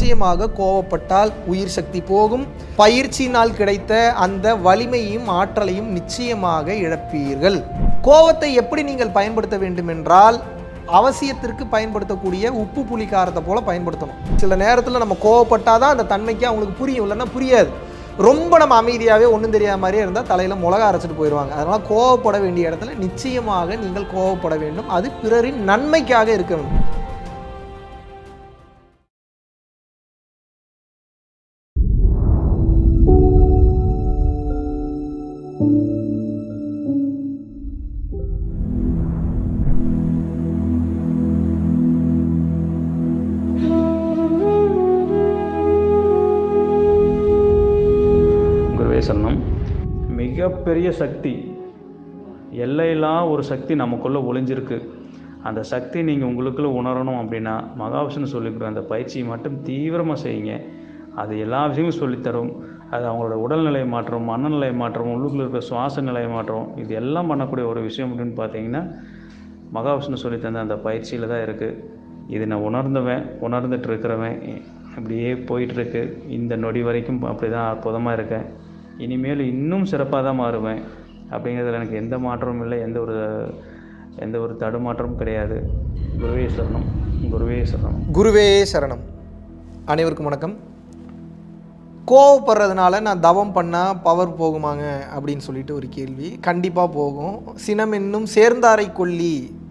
நிச்சயமாக கோவப்பட்டால் உயிர் சக்தி போகும் பயிற்சியினால் கிடைத்த அந்த வலிமையும் ஆற்றலையும் நிச்சயமாக இழப்பீர்கள் கோவத்தை எப்படி நீங்கள் பயன்படுத்த வேண்டும் என்றால் அவசியத்திற்கு பயன்படுத்தக்கூடிய உப்பு புளி காரத்தை போல பயன்படுத்தணும் சில நேரத்தில் நம்ம கோவப்பட்டாதான் அந்த தன்மைக்கு அவங்களுக்கு புரியும் இல்லைன்னா புரியாது ரொம்ப நம்ம அமைதியாகவே ஒன்றும் தெரியாத மாதிரியே இருந்தால் தலையில் மிளகா அரைச்சிட்டு போயிடுவாங்க அதனால் கோவப்பட வேண்டிய இடத்துல நிச்சயமாக நீங்கள் கோவப்பட வேண்டும் அது பிறரின் நன்மைக்காக இருக்க வேண்டும் குருவே சரணம் மிகப்பெரிய சக்தி எல்லையில்லா ஒரு சக்தி நமக்குள்ளே ஒளிஞ்சிருக்கு அந்த சக்தி நீங்கள் உங்களுக்குள்ள உணரணும் அப்படின்னா மகாவிஷ்ணு சொல்லிக் அந்த பயிற்சியை மட்டும் தீவிரமாக செய்யுங்க அது எல்லா விஷயமும் சொல்லித்தரும் அது அவங்களோட உடல்நிலை மாற்றம் மனநிலை மாற்றம் உள்ளுக்குள்ள இருக்கிற சுவாச நிலை மாற்றம் இது எல்லாம் பண்ணக்கூடிய ஒரு விஷயம் அப்படின்னு பார்த்தீங்கன்னா மகாவிஷ்ணு சொல்லி தந்த அந்த பயிற்சியில் தான் இருக்குது இது நான் உணர்ந்தவன் உணர்ந்துட்டு இருக்கிறவன் அப்படியே போயிட்டுருக்கு இந்த நொடி வரைக்கும் அப்படி தான் அற்புதமாக இருக்கேன் இனிமேல் இன்னும் சிறப்பாக தான் மாறுவேன் அப்படிங்கிறதுல எனக்கு எந்த மாற்றமும் இல்லை எந்த ஒரு எந்த ஒரு தடுமாற்றமும் கிடையாது குருவே சரணம் குருவே சரணம் குருவே சரணம் அனைவருக்கும் வணக்கம் கோவப்படுறதுனால நான் தவம் பண்ணால் பவர் போகுமாங்க அப்படின்னு சொல்லிட்டு ஒரு கேள்வி கண்டிப்பாக போகும் சினம் என்னும் சேர்ந்தாரை கொல்லி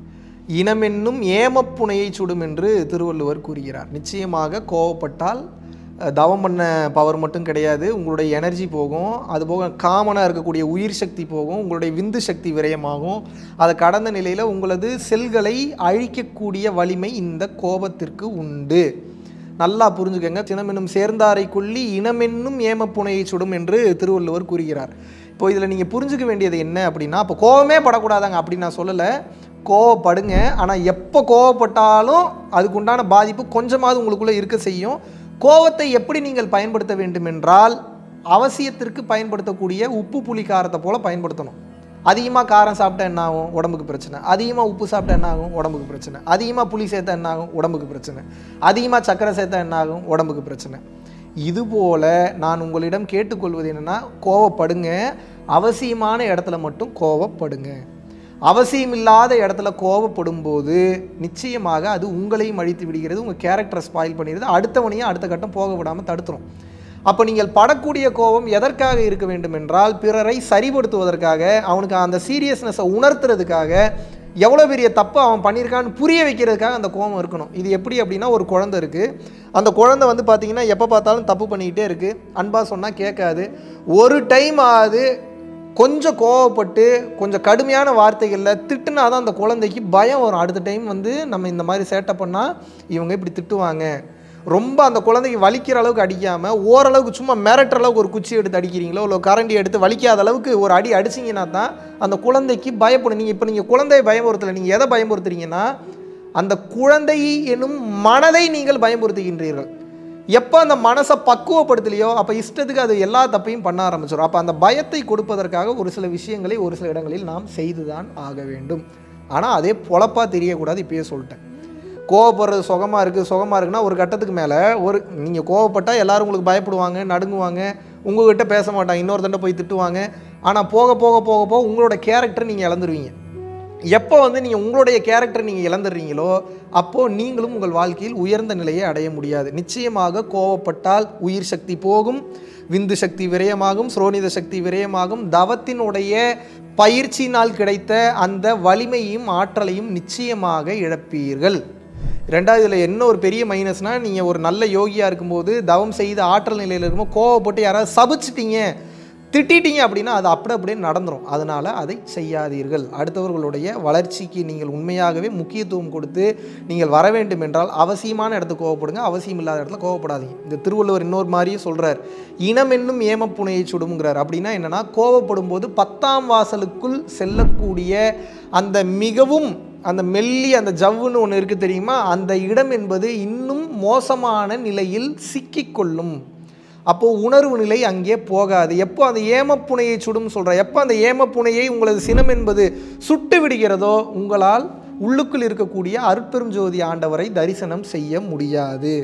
இனம் என்னும் ஏமப்புனையை சுடும் என்று திருவள்ளுவர் கூறுகிறார் நிச்சயமாக கோவப்பட்டால் அஹ், தவம் பண்ண பவர் மட்டும் கிடையாது உங்களுடைய எனர்ஜி போகும் அதுபோக காமனாக இருக்கக்கூடிய உயிர் சக்தி போகும் உங்களுடைய விந்து சக்தி விரயமாகும் அதை கடந்த நிலையில் உங்களது செல்களை அழிக்கக்கூடிய வலிமை இந்த கோபத்திற்கு உண்டு நல்லா புரிஞ்சுக்கங்க சினமென்னும் சேர்ந்தாரை கொல்லி இனமென்னும் ஏமப்புனையை சுடும் என்று திருவள்ளுவர் கூறுகிறார் இப்போ இதில் நீங்கள் புரிஞ்சுக்க வேண்டியது என்ன அப்படின்னா அப்போ கோவமே படக்கூடாதாங்க அப்படி நான் சொல்லலை கோவப்படுங்க ஆனால் எப்போ கோவப்பட்டாலும் அதுக்குண்டான பாதிப்பு கொஞ்சமாவது உங்களுக்குள்ளே இருக்க செய்யும் கோவத்தை எப்படி நீங்கள் பயன்படுத்த வேண்டும் என்றால் அவசியத்திற்கு பயன்படுத்தக்கூடிய உப்பு புளி காரத்தை போல பயன்படுத்தணும் அதிகமாக காரம் சாப்பிட்டா என்ன ஆகும் உடம்புக்கு பிரச்சனை அதிகமாக உப்பு சாப்பிட்டா என்ன ஆகும் உடம்புக்கு பிரச்சனை அதிகமாக புளி சேர்த்தா என்ன ஆகும் உடம்புக்கு பிரச்சனை அதிகமாக சர்க்கரை சேர்த்தா என்ன ஆகும் உடம்புக்கு பிரச்சனை இதுபோல் நான் உங்களிடம் கேட்டுக்கொள்வது என்னென்னா கோவப்படுங்க அவசியமான இடத்துல மட்டும் கோவப்படுங்க அவசியமில்லாத இடத்துல கோவப்படும் போது நிச்சயமாக அது உங்களையும் அழித்து விடுகிறது உங்கள் கேரக்டரை ஸ்பாயில் பண்ணிடுது அடுத்தவனையும் அடுத்த கட்டம் போக விடாமல் தடுத்துரும் அப்போ நீங்கள் படக்கூடிய கோபம் எதற்காக இருக்க வேண்டும் என்றால் பிறரை சரிபடுத்துவதற்காக அவனுக்கு அந்த சீரியஸ்னஸை உணர்த்துறதுக்காக எவ்வளோ பெரிய தப்பு அவன் பண்ணியிருக்கான்னு புரிய வைக்கிறதுக்காக அந்த கோபம் இருக்கணும் இது எப்படி அப்படின்னா ஒரு குழந்தை இருக்குது அந்த குழந்தை வந்து பார்த்தீங்கன்னா எப்போ பார்த்தாலும் தப்பு பண்ணிக்கிட்டே இருக்குது அன்பாக சொன்னால் கேட்காது ஒரு டைம் ஆகுது கொஞ்சம் கோவப்பட்டு கொஞ்சம் கடுமையான வார்த்தைகளில் திட்டுனா தான் அந்த குழந்தைக்கு பயம் வரும் அடுத்த டைம் வந்து நம்ம இந்த மாதிரி சேட்டை பண்ணால் இவங்க இப்படி திட்டுவாங்க ரொம்ப அந்த குழந்தைக்கு வலிக்கிற அளவுக்கு அடிக்காமல் ஓரளவுக்கு சும்மா மிரட்டுற அளவுக்கு ஒரு குச்சி எடுத்து அடிக்கிறீங்களோ இல்லை கரண்டி எடுத்து வலிக்காத அளவுக்கு ஒரு அடி அடிச்சிங்கன்னா தான் அந்த குழந்தைக்கு பயப்படும் நீங்கள் இப்போ நீங்கள் குழந்தையை பயமுறுத்தலை நீங்கள் எதை பயமுறுத்துறீங்கன்னா அந்த குழந்தை எனும் மனதை நீங்கள் பயமுறுத்துகின்றீர்கள் எப்போ அந்த மனசை பக்குவப்படுத்தலையோ அப்போ இஷ்டத்துக்கு அது எல்லா தப்பையும் பண்ண ஆரம்பிச்சிடும் அப்போ அந்த பயத்தை கொடுப்பதற்காக ஒரு சில விஷயங்களை ஒரு சில இடங்களில் நாம் செய்துதான் ஆக வேண்டும் ஆனால் அதே பொழப்பாக தெரியக்கூடாது இப்பயே சொல்லிட்டேன் கோவப்படுறது சுகமாக இருக்குது சுகமாக இருக்குன்னா ஒரு கட்டத்துக்கு மேலே ஒரு நீங்கள் கோவப்பட்டால் எல்லாரும் உங்களுக்கு பயப்படுவாங்க நடுங்குவாங்க உங்ககிட்ட பேச மாட்டாங்க இன்னொருத்தண்ட போய் திட்டுவாங்க ஆனால் போக போக போக போக உங்களோட கேரக்டர் நீங்கள் இழந்துருவீங்க எப்போ வந்து நீங்கள் உங்களுடைய கேரக்டர் நீங்கள் இழந்துடுறீங்களோ அப்போது நீங்களும் உங்கள் வாழ்க்கையில் உயர்ந்த நிலையை அடைய முடியாது நிச்சயமாக கோவப்பட்டால் உயிர் சக்தி போகும் விந்து சக்தி விரயமாகும் சுரோனித சக்தி விரயமாகும் தவத்தினுடைய பயிற்சியினால் கிடைத்த அந்த வலிமையும் ஆற்றலையும் நிச்சயமாக இழப்பீர்கள் ரெண்டாவது இதில் என்ன ஒரு பெரிய மைனஸ்னால் நீங்கள் ஒரு நல்ல யோகியாக இருக்கும்போது தவம் செய்து ஆற்றல் நிலையில் இருக்கும்போது கோவப்பட்டு யாராவது சபிச்சிட்டீங்க திட்டிட்டீங்க அப்படின்னா அது அப்படி அப்படியே நடந்துரும் அதனால் அதை செய்யாதீர்கள் அடுத்தவர்களுடைய வளர்ச்சிக்கு நீங்கள் உண்மையாகவே முக்கியத்துவம் கொடுத்து நீங்கள் வர வேண்டும் என்றால் அவசியமான இடத்துக்கு கோவப்படுங்க அவசியம் இல்லாத இடத்துல கோவப்படாதீங்க இந்த திருவள்ளுவர் இன்னொரு மாதிரியும் சொல்கிறார் இனம் என்னும் ஏமப்புனையை சுடுங்கிறார் அப்படின்னா என்னென்னா கோவப்படும் போது பத்தாம் வாசலுக்குள் செல்லக்கூடிய அந்த மிகவும் அந்த மெல்லி அந்த ஜவ்வுன்னு ஒன்று இருக்குது தெரியுமா அந்த இடம் என்பது இன்னும் மோசமான நிலையில் சிக்கிக்கொள்ளும் அப்போது உணர்வு நிலை அங்கே போகாது எப்போ அந்த ஏமப்புனையை சுடும் சொல்கிற எப்போ அந்த ஏமப்புனையை உங்களது சினம் என்பது சுட்டு விடுகிறதோ உங்களால் உள்ளுக்குள் இருக்கக்கூடிய அருட்பெரும் ஜோதி ஆண்டவரை தரிசனம் செய்ய முடியாது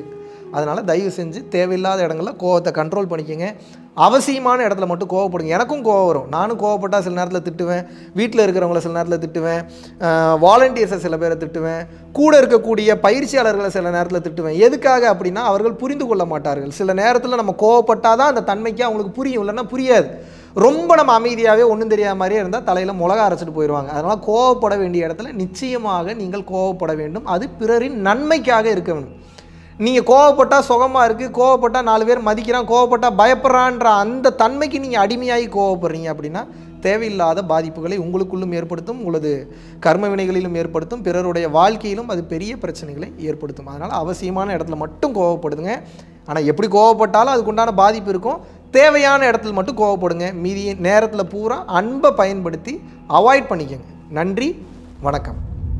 அதனால் தயவு செஞ்சு தேவையில்லாத இடங்களில் கோவத்தை கண்ட்ரோல் பண்ணிக்கோங்க அவசியமான இடத்துல மட்டும் கோவப்படுங்க எனக்கும் கோவம் வரும் நானும் கோவப்பட்டால் சில நேரத்தில் திட்டுவேன் வீட்டில் இருக்கிறவங்கள சில நேரத்தில் திட்டுவேன் வாலண்டியர்ஸை சில பேரை திட்டுவேன் கூட இருக்கக்கூடிய பயிற்சியாளர்களை சில நேரத்தில் திட்டுவேன் எதுக்காக அப்படின்னா அவர்கள் புரிந்து கொள்ள மாட்டார்கள் சில நேரத்தில் நம்ம கோவப்பட்டால் தான் அந்த தன்மைக்கு அவங்களுக்கு புரியும் இல்லைன்னா புரியாது ரொம்ப நம்ம அமைதியாகவே ஒன்றும் தெரியாத மாதிரியே இருந்தால் தலையில் மிளகா அரைச்சிட்டு போயிடுவாங்க அதனால் கோவப்பட வேண்டிய இடத்துல நிச்சயமாக நீங்கள் கோவப்பட வேண்டும் அது பிறரின் நன்மைக்காக இருக்க வேண்டும் நீங்கள் கோவப்பட்டால் சுகமாக இருக்குது கோவப்பட்டால் நாலு பேர் மதிக்கிறான் கோவப்பட்டால் பயப்படுறான்ற அந்த தன்மைக்கு நீங்கள் அடிமையாகி கோவப்படுறீங்க அப்படின்னா தேவையில்லாத பாதிப்புகளை உங்களுக்குள்ளும் ஏற்படுத்தும் உங்களது கர்ம வினைகளிலும் ஏற்படுத்தும் பிறருடைய வாழ்க்கையிலும் அது பெரிய பிரச்சனைகளை ஏற்படுத்தும் அதனால் அவசியமான இடத்துல மட்டும் கோவப்படுதுங்க ஆனால் எப்படி கோவப்பட்டாலும் அதுக்குண்டான பாதிப்பு இருக்கும் தேவையான இடத்துல மட்டும் கோவப்படுங்க மீதி நேரத்தில் பூரா அன்பை பயன்படுத்தி அவாய்ட் பண்ணிக்கங்க நன்றி வணக்கம்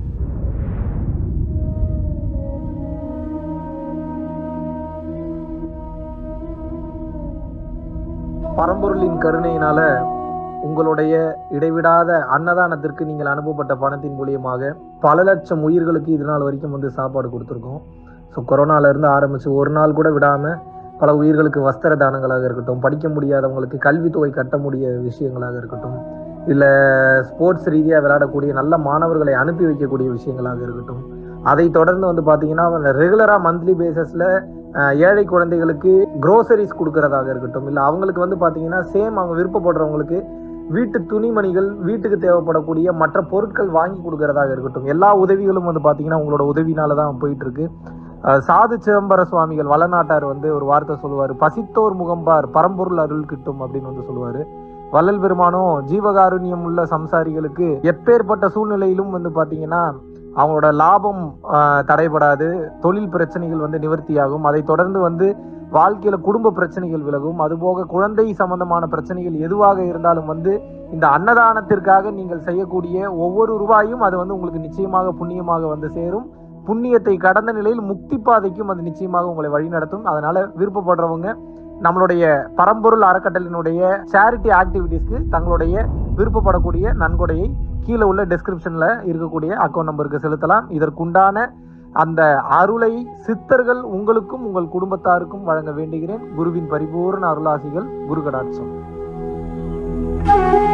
பரம்பொருளின் கருணையினால உங்களுடைய இடைவிடாத அன்னதானத்திற்கு நீங்கள் அனுப்பப்பட்ட பணத்தின் மூலியமாக பல லட்சம் உயிர்களுக்கு இது நாள் வரைக்கும் வந்து சாப்பாடு கொடுத்துருக்கோம் ஸோ கொரோனாலேருந்து ஆரம்பித்து ஒரு நாள் கூட விடாமல் பல உயிர்களுக்கு வஸ்திர தானங்களாக இருக்கட்டும் படிக்க முடியாதவங்களுக்கு கல்வித்தொகை கட்ட முடிய விஷயங்களாக இருக்கட்டும் இல்லை ஸ்போர்ட்ஸ் ரீதியாக விளையாடக்கூடிய நல்ல மாணவர்களை அனுப்பி வைக்கக்கூடிய விஷயங்களாக இருக்கட்டும் அதை தொடர்ந்து வந்து பார்த்தீங்கன்னா ரெகுலராக மந்த்லி பேசிஸில் ஏழை குழந்தைகளுக்கு க்ரோசரிஸ் கொடுக்கறதாக இருக்கட்டும் இல்லை அவங்களுக்கு வந்து பார்த்தீங்கன்னா சேம் அவங்க விருப்பப்படுறவங்களுக்கு வீட்டு துணிமணிகள் வீட்டுக்கு தேவைப்படக்கூடிய மற்ற பொருட்கள் வாங்கி கொடுக்கறதாக இருக்கட்டும் எல்லா உதவிகளும் வந்து பார்த்தீங்கன்னா உங்களோட உதவினால தான் போயிட்டு இருக்கு அஹ் சாது சிதம்பர சுவாமிகள் வளநாட்டார் வந்து ஒரு வார்த்தை சொல்லுவார் பசித்தோர் முகம்பார் பரம்பொருள் அருள் கிட்டும் அப்படின்னு வந்து சொல்லுவார் வள்ளல் பெருமானும் ஜீவகாருண்யம் உள்ள சம்சாரிகளுக்கு எப்பேற்பட்ட சூழ்நிலையிலும் வந்து பார்த்தீங்கன்னா அவங்களோட லாபம் ஆஹ், தடைபடாது தொழில் பிரச்சனைகள் வந்து நிவர்த்தியாகும் அதை தொடர்ந்து வந்து வாழ்க்கையில குடும்ப பிரச்சனைகள் விலகும் அதுபோக குழந்தை சம்பந்தமான பிரச்சனைகள் எதுவாக இருந்தாலும் வந்து இந்த அன்னதானத்திற்காக நீங்கள் செய்யக்கூடிய ஒவ்வொரு ரூபாயும் அது வந்து உங்களுக்கு நிச்சயமாக புண்ணியமாக வந்து சேரும் புண்ணியத்தை கடந்த நிலையில் முக்தி பாதைக்கும் அது நிச்சயமாக உங்களை வழிநடத்தும் அதனால விருப்பப்படுறவங்க நம்மளுடைய பரம்பொருள் அறக்கட்டளினுடைய சேரிட்டி ஆக்டிவிட்டீஸ்க்கு தங்களுடைய விருப்பப்படக்கூடிய நன்கொடையை கீழே உள்ள டெஸ்கிரிப்ஷன்ல இருக்கக்கூடிய அக்கௌண்ட் நம்பருக்கு செலுத்தலாம் இதற்குண்டான அந்த அருளை சித்தர்கள் உங்களுக்கும் உங்கள் குடும்பத்தாருக்கும் வழங்க வேண்டுகிறேன் குருவின் பரிபூர்ண அருளாசிகள் குரு கடாட்சம்